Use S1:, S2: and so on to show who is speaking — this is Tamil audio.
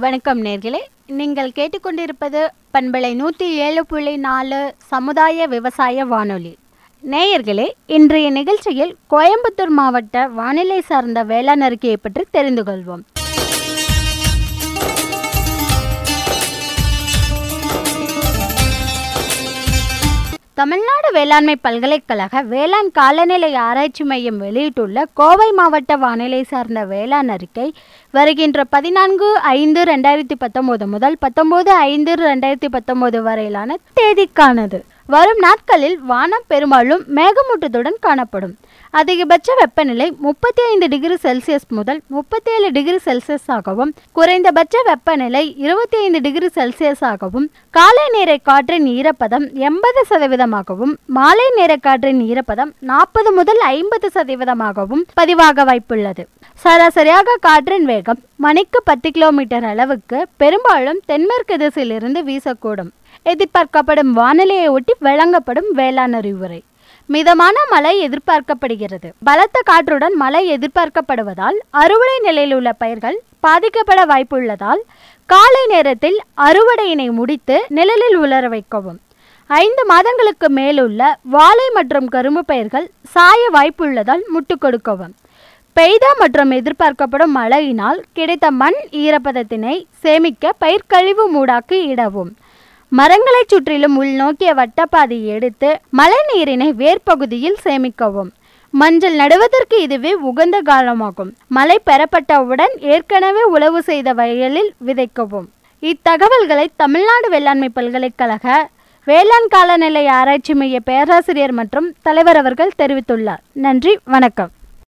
S1: வணக்கம் நேர்களே நீங்கள் கேட்டுக்கொண்டிருப்பது பண்பலை நூற்றி ஏழு புள்ளி நாலு சமுதாய விவசாய வானொலி நேயர்களே இன்றைய நிகழ்ச்சியில் கோயம்புத்தூர் மாவட்ட வானிலை சார்ந்த வேளாண் அறிக்கையை பற்றி தெரிந்து கொள்வோம் தமிழ்நாடு வேளாண்மை பல்கலைக்கழக வேளாண் காலநிலை ஆராய்ச்சி மையம் வெளியிட்டுள்ள கோவை மாவட்ட வானிலை சார்ந்த வேளாண் அறிக்கை வருகின்ற பதினான்கு ஐந்து ரெண்டாயிரத்தி பத்தொம்போது முதல் பத்தொம்போது ஐந்து ரெண்டாயிரத்தி பத்தொம்போது வரையிலான தேதிக்கானது வரும் நாட்களில் வானம் பெரும்பாலும் மேகமூட்டத்துடன் காணப்படும் அதிகபட்ச வெப்பநிலை முப்பத்தி ஐந்து டிகிரி செல்சியஸ் முதல் முப்பத்தி ஏழு டிகிரி செல்சியஸ் ஆகவும் குறைந்தபட்ச வெப்பநிலை இருபத்தி ஐந்து டிகிரி செல்சியஸ் ஆகவும் காலை நேர காற்றின் ஈரப்பதம் எண்பது சதவீதமாகவும் மாலை நேர காற்றின் ஈரப்பதம் நாற்பது முதல் ஐம்பது சதவீதமாகவும் பதிவாக வாய்ப்புள்ளது சராசரியாக காற்றின் வேகம் மணிக்கு பத்து கிலோமீட்டர் அளவுக்கு பெரும்பாலும் தென்மேற்கு திசையிலிருந்து வீசக்கூடும் எதிர்பார்க்கப்படும் வானிலையை ஒட்டி வழங்கப்படும் வேளாண் அறிவுரை மிதமான மழை எதிர்பார்க்கப்படுகிறது பலத்த காற்றுடன் மழை எதிர்பார்க்கப்படுவதால் அறுவடை நிலையில் உள்ள பயிர்கள் பாதிக்கப்பட வாய்ப்புள்ளதால் காலை நேரத்தில் அறுவடையினை முடித்து நிழலில் உலர வைக்கவும் ஐந்து மாதங்களுக்கு மேலுள்ள வாழை மற்றும் கரும்பு பயிர்கள் சாய வாய்ப்புள்ளதால் முட்டு கொடுக்கவும் பெய்த மற்றும் எதிர்பார்க்கப்படும் மழையினால் கிடைத்த மண் ஈரப்பதத்தினை சேமிக்க பயிர்க்கழிவு மூடாக்கு இடவும் மரங்களை சுற்றிலும் உள்நோக்கிய வட்டப்பாதை எடுத்து மழை நீரினை வேர்ப்பகுதியில் சேமிக்கவும் மஞ்சள் நடுவதற்கு இதுவே உகந்த காலமாகும் மழை பெறப்பட்டவுடன் ஏற்கனவே உழவு செய்த வயலில் விதைக்கவும் இத்தகவல்களை தமிழ்நாடு வேளாண்மை பல்கலைக்கழக வேளாண் காலநிலை ஆராய்ச்சி மைய பேராசிரியர் மற்றும் தலைவர் அவர்கள் தெரிவித்துள்ளார் நன்றி வணக்கம்